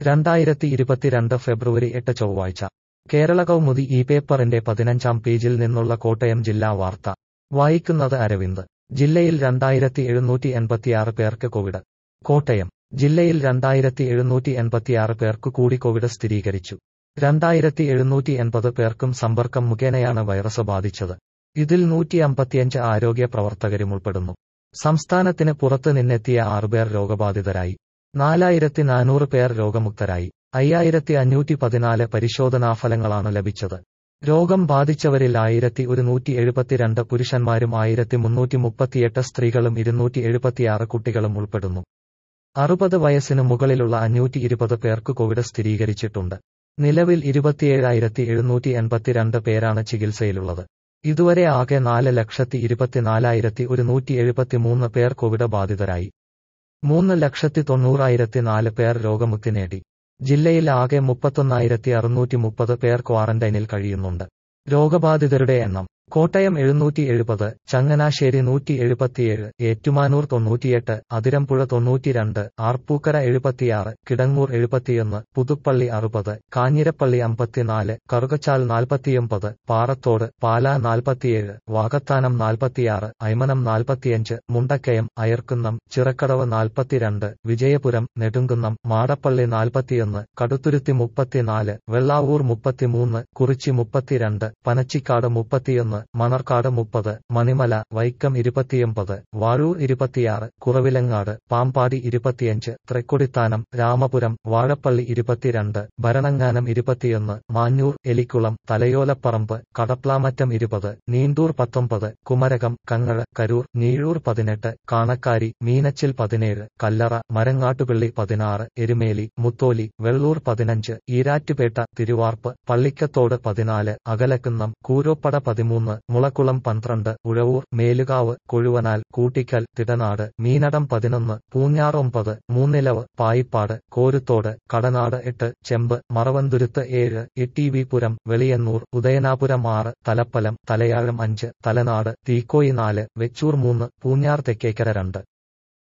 രണ്ടായിരത്തി ഇരുപത്തിരണ്ട് ഫെബ്രുവരി എട്ട് ചൊവ്വാഴ്ച കേരള കൗമുദി ഈ പേപ്പറിന്റെ പതിനഞ്ചാം പേജിൽ നിന്നുള്ള കോട്ടയം ജില്ലാ വാർത്ത വായിക്കുന്നത് അരവിന്ദ് ജില്ലയിൽ രണ്ടായിരത്തി എഴുന്നൂറ്റി എൺപത്തിയാറ് പേർക്ക് കോവിഡ് കോട്ടയം ജില്ലയിൽ രണ്ടായിരത്തി എഴുന്നൂറ്റി എൺപത്തിയാറ് പേർക്ക് കൂടി കോവിഡ് സ്ഥിരീകരിച്ചു രണ്ടായിരത്തി എഴുന്നൂറ്റി എൺപത് പേർക്കും സമ്പർക്കം മുഖേനയാണ് വൈറസ് ബാധിച്ചത് ഇതിൽ നൂറ്റി അമ്പത്തിയഞ്ച് ആരോഗ്യ പ്രവർത്തകരും ഉൾപ്പെടുന്നു സംസ്ഥാനത്തിന് പുറത്ത് നിന്നെത്തിയ ആറുപേർ രോഗബാധിതരായി നാലായിരത്തി നാനൂറ് പേർ രോഗമുക്തരായി അയ്യായിരത്തി അഞ്ഞൂറ്റി പതിനാല് പരിശോധനാഫലങ്ങളാണ് ലഭിച്ചത് രോഗം ബാധിച്ചവരിൽ ആയിരത്തി ഒരുന്നൂറ്റി എഴുപത്തിരണ്ട് പുരുഷന്മാരും ആയിരത്തി മുന്നൂറ്റി മുപ്പത്തിയെട്ട് സ്ത്രീകളും ഇരുന്നൂറ്റി എഴുപത്തിയാറ് കുട്ടികളും ഉൾപ്പെടുന്നു അറുപത് വയസ്സിന് മുകളിലുള്ള അഞ്ഞൂറ്റി ഇരുപത് പേർക്ക് കോവിഡ് സ്ഥിരീകരിച്ചിട്ടുണ്ട് നിലവിൽ ഇരുപത്തിയേഴായിരത്തി എഴുന്നൂറ്റി എൺപത്തിരണ്ട് പേരാണ് ചികിത്സയിലുള്ളത് ഇതുവരെ ആകെ നാല് ലക്ഷത്തി ഇരുപത്തിനാലായിരത്തി ഒരുന്നൂറ്റി എഴുപത്തിമൂന്ന് പേർ കോവിഡ് ബാധിതരായി മൂന്ന് ലക്ഷത്തി തൊണ്ണൂറായിരത്തി നാല് പേർ രോഗമുക്തി നേടി ജില്ലയിൽ ആകെ മുപ്പത്തൊന്നായിരത്തി അറുന്നൂറ്റി മുപ്പത് പേർ ക്വാറന്റൈനിൽ കഴിയുന്നുണ്ട് രോഗബാധിതരുടെ എണ്ണം കോട്ടയം എഴുന്നൂറ്റി എഴുപത് ചങ്ങനാശ്ശേരി നൂറ്റി എഴുപത്തിയേഴ് ഏറ്റുമാനൂർ തൊണ്ണൂറ്റിയെട്ട് അതിരമ്പുഴ തൊണ്ണൂറ്റിരണ്ട് ആർപ്പൂക്കര എഴുപത്തിയാറ് കിടങ്ങൂർ എഴുപത്തിയൊന്ന് പുതുപ്പള്ളി അറുപത് കാഞ്ഞിരപ്പള്ളി അമ്പത്തിനാല് കറുകച്ചാൽ നാൽപ്പത്തിയൊമ്പത് പാറത്തോട് പാല നാൽപ്പത്തിയേഴ് വാകത്താനം നാൽപ്പത്തിയാറ് ഐമനം നാൽപ്പത്തിയഞ്ച് മുണ്ടക്കയം അയർക്കുന്നം ചിറക്കടവ് നാൽപ്പത്തിരണ്ട് വിജയപുരം നെടുങ്കുന്നം മാടപ്പള്ളി നാൽപ്പത്തിയൊന്ന് കടുത്തുരുത്തി മുപ്പത്തിനാല് വെള്ളാവൂർ മുപ്പത്തിമൂന്ന് കുറിച്ചി മുപ്പത്തിരണ്ട് പനച്ചിക്കാട് മുപ്പത്തിയൊന്ന് മണർക്കാട് മുപ്പത് മണിമല വൈക്കം ഇരുപത്തിയൊമ്പത് വാഴൂർ ഇരുപത്തിയാറ് കുറവിലങ്ങാട് പാമ്പാടി ഇരുപത്തിയഞ്ച് തൃക്കൊടിത്താനം രാമപുരം വാഴപ്പള്ളി ഇരുപത്തിരണ്ട് ഭരണങ്ങാനം ഇരുപത്തിയൊന്ന് മാഞ്ഞൂർ എലിക്കുളം തലയോലപ്പറമ്പ് കടപ്ലാമറ്റം ഇരുപത് നീണ്ടൂർ പത്തൊമ്പത് കുമരകം കങ്ങഴ കരൂർ നീഴൂർ പതിനെട്ട് കാണക്കാരി മീനച്ചിൽ പതിനേഴ് കല്ലറ മരങ്ങാട്ടുപള്ളി പതിനാറ് എരുമേലി മുത്തോലി വെള്ളൂർ പതിനഞ്ച് ഈരാറ്റുപേട്ട തിരുവാർപ്പ് പള്ളിക്കത്തോട് പതിനാല് അകലക്കുന്നം കൂരോപ്പട പതിമൂന്ന് മുളക്കുളം പന്ത്രണ്ട് ഉഴവൂർ മേലുകാവ് കൊഴുവനാൽ കൂട്ടിക്കൽ തിടനാട് മീനടം പതിനൊന്ന് പൂഞ്ഞാർ ഒമ്പത് മൂന്നിലവ് പായിപ്പാട് കോരുത്തോട് കടനാട് എട്ട് ചെമ്പ് മറവന്തുരുത്ത് ഏഴ് ഇട്ടിവിപുരം വെളിയന്നൂർ ഉദയനാപുരം ആറ് തലപ്പലം തലയാഴം അഞ്ച് തലനാട് തീക്കോയി നാല് വെച്ചൂർ മൂന്ന് പൂഞ്ഞാർ തെക്കേക്കര രണ്ട്